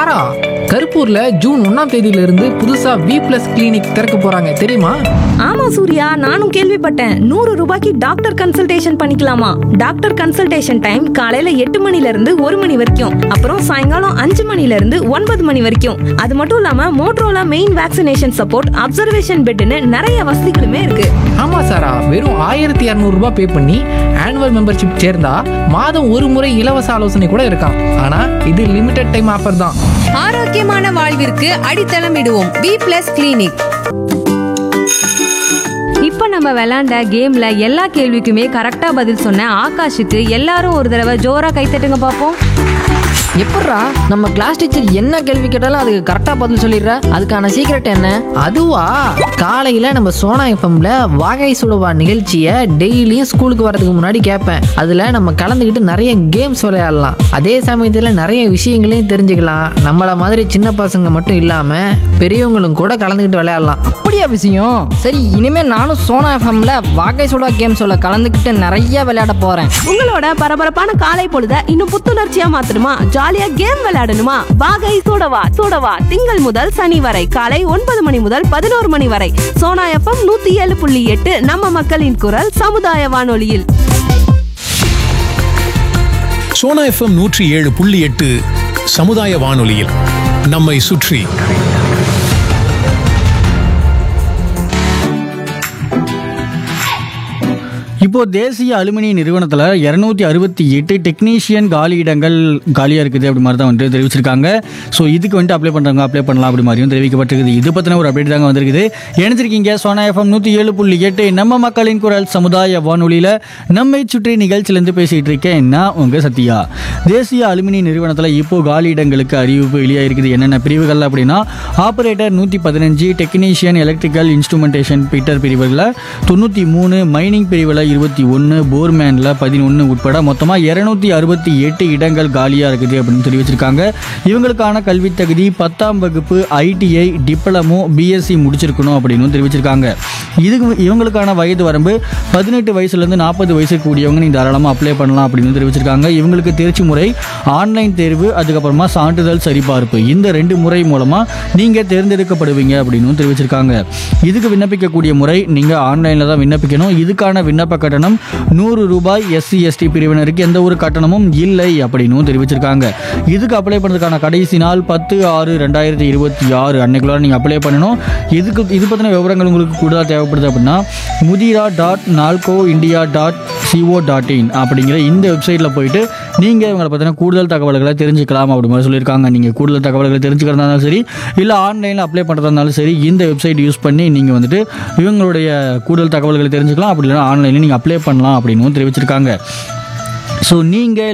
சாரா கருப்பூர்ல June ஒன்னாம் தேதியில இருந்து புதுசா வி பிளஸ் கிளினிக் திறக்க போறாங்க தெரியுமா ஆமா சூர்யா நானும் கேள்விப்பட்டேன் நூறு ரூபாய்க்கு டாக்டர் கன்சல்டேஷன் பண்ணிக்கலாமா டாக்டர் கன்சல்டேஷன் டைம் காலையில எட்டு மணில இருந்து ஒரு மணி வரைக்கும் அப்புறம் சாயங்காலம் அஞ்சு மணில இருந்து ஒன்பது மணி வரைக்கும் அது மட்டும் இல்லாம மோட்ரோலா மெயின் வேக்சினேஷன் சப்போர்ட் அப்சர்வேஷன் பெட்னு நிறைய வசதிகளுமே இருக்கு ஆமா சாரா வெறும் ஆயிரத்தி இரநூறு ரூபாய் பே பண்ணி ஆனுவல் மெம்பர்ஷிப் சேர்ந்தா மாதம் ஒரு முறை இலவச ஆலோசனை கூட இருக்காம் ஆனா இது லிமிடெட் டைம் ஆஃபர் தான் ஆரோக்கியமான வாழ்விற்கு அடித்தளமிடுவோம் வி பிளஸ் கிளினிக் இப்ப நம்ம விளையாண்ட கேம்ல எல்லா கேள்விக்குமே கரெக்டா பதில் சொன்ன ஆகாஷுக்கு எல்லாரும் ஒரு தடவை ஜோரா கைத்தட்டுங்க பாப்போம் எப்பட்றா நம்ம கிளாஸ் டீச்சர் என்ன கேள்வி கேட்டாலும் அதுக்கு கரெக்டாக பதில் சொல்லிடுற அதுக்கான சீக்ரெட் என்ன அதுவா காலையில நம்ம சோனா எஃப்எம்ல வாகை சுடுவா நிகழ்ச்சியை டெய்லியும் ஸ்கூலுக்கு வரதுக்கு முன்னாடி கேட்பேன் அதுல நம்ம கலந்துக்கிட்டு நிறைய கேம்ஸ் விளையாடலாம் அதே சமயத்துல நிறைய விஷயங்களையும் தெரிஞ்சுக்கலாம் நம்மள மாதிரி சின்ன பசங்க மட்டும் இல்லாம பெரியவங்களும் கூட கலந்துக்கிட்டு விளையாடலாம் அப்படியா விஷயம் சரி இனிமே நானும் சோனா எஃப்எம்ல வாகை சுடா கேம் சொல்ல கலந்துக்கிட்டு நிறைய விளையாட போறேன் உங்களோட பரபரப்பான காலை பொழுத இன்னும் புத்துணர்ச்சியா மாத்தணுமா ஜாலியா கேம் விளையாடணுமா வாகை சூடவா சூடவா திங்கள் முதல் சனி வரை காலை ஒன்பது மணி முதல் பதினோரு மணி வரை சோனா எஃப்எம் நூத்தி ஏழு புள்ளி எட்டு நம்ம மக்களின் குரல் சமுதாய வானொலியில் சோனா எஃப்எம் நூற்றி ஏழு புள்ளி எட்டு சமுதாய வானொலியில் நம்மை சுற்றி இப்போ தேசிய அலுமினிய நிறுவனத்தில் இரநூத்தி அறுபத்தி எட்டு டெக்னீஷியன் காலி இடங்கள் காலியாக இருக்குது அப்படி மாதிரி தான் வந்துட்டு தெரிவிச்சிருக்காங்க ஸோ இதுக்கு வந்துட்டு அப்ளை பண்ணுறவங்க அப்ளை பண்ணலாம் அப்படி மாதிரியும் தெரிவிக்கப்பட்டிருக்குது இது பற்றின ஒரு அப்டேட் தாங்க வந்திருக்குது இணைஞ்சிருக்கீங்க சோனா எஃப்எம் நூற்றி ஏழு புள்ளி எட்டு நம்ம மக்களின் குரல் சமுதாய வானொலியில் நம்மை சுற்றி நிகழ்ச்சியிலேருந்து பேசிகிட்டு இருக்கேன் நான் உங்கள் சத்யா தேசிய அலுமினிய நிறுவனத்தில் இப்போ காலி இடங்களுக்கு அறிவிப்பு வெளியாக இருக்குது என்னென்ன பிரிவுகள் அப்படின்னா ஆப்ரேட்டர் நூற்றி பதினஞ்சு டெக்னீஷியன் எலக்ட்ரிக்கல் இன்ஸ்ட்ருமெண்டேஷன் பீட்டர் பிரிவுகளில் தொண்ணூற்றி மூணு மைனிங் பிரிவில் இருபத்தி ஒன்று போர்மேனில் பதினொன்று உட்பட மொத்தமாக இரநூத்தி அறுபத்தி எட்டு இடங்கள் காலியாக இருக்குது அப்படின்னு தெரிவிச்சிருக்காங்க இவங்களுக்கான கல்வி தகுதி பத்தாம் வகுப்பு ஐடிஐ டிப்ளமோ பிஎஸ்சி முடிச்சிருக்கணும் அப்படின்னு தெரிவிச்சிருக்காங்க இதுக்கு இவங்களுக்கான வயது வரம்பு பதினெட்டு வயசுலேருந்து நாற்பது வயசு கூடியவங்க நீங்கள் தாராளமாக அப்ளை பண்ணலாம் அப்படின்னு தெரிவிச்சிருக்காங்க இவங்களுக்கு தேர்ச்சி முறை ஆன்லைன் தேர்வு அதுக்கப்புறமா சான்றிதழ் சரிபார்ப்பு இந்த ரெண்டு முறை மூலமாக நீங்கள் தேர்ந்தெடுக்கப்படுவீங்க அப்படின்னு தெரிவிச்சிருக்காங்க இதுக்கு விண்ணப்பிக்கக்கூடிய முறை நீங்கள் ஆன்லைனில் தான் விண்ணப்பிக்கணும் இதுக்கான விண்ணப்ப கட்டணம் நூறு ரூபாய் எஸ்சி எஸ்டி பிரிவினருக்கு எந்த ஒரு கட்டணமும் இல்லை அப்படின்னு தெரிவிச்சிருக்காங்க இதுக்கு அப்ளை பண்ணுறதுக்கான கடைசி நாள் பத்து ஆறு ரெண்டாயிரத்தி இருபத்தி ஆறு அன்னைக்குள்ளார நீங்கள் அப்ளை பண்ணணும் இதுக்கு இது பற்றின விவரங்கள் உங்களுக்கு கூடுதலாக தேவைப்படுது அப்படின்னா Mudra dot Nalco India dot co dot in அப்படிங்கிற இந்த வெப்சைட்டில் போயிட்டு நீங்கள் இவங்களை பற்றின கூடுதல் தகவல்களை தெரிஞ்சுக்கலாம் அப்படி மாதிரி சொல்லியிருக்காங்க நீங்கள் கூடுதல் தகவல்களை தெரிஞ்சுக்கிறதா இருந்தாலும் சரி இல்லை ஆன்லைனில் அப்ளை பண்ணுறதா இருந்தாலும் சரி இந்த வெப்சைட் யூஸ் பண்ணி நீங்கள் வந்துட்டு இவங்களுடைய கூடுதல் தகவல்களை தெரிஞ்சுக்கலாம் அப்படி இல்லைன்னா ஆன்லைனில் நீங்கள் அப்ளை பண்ணலாம் அப்படின்னு தெரிவிச்சிருக்காங்க ஸோ நீங்கள்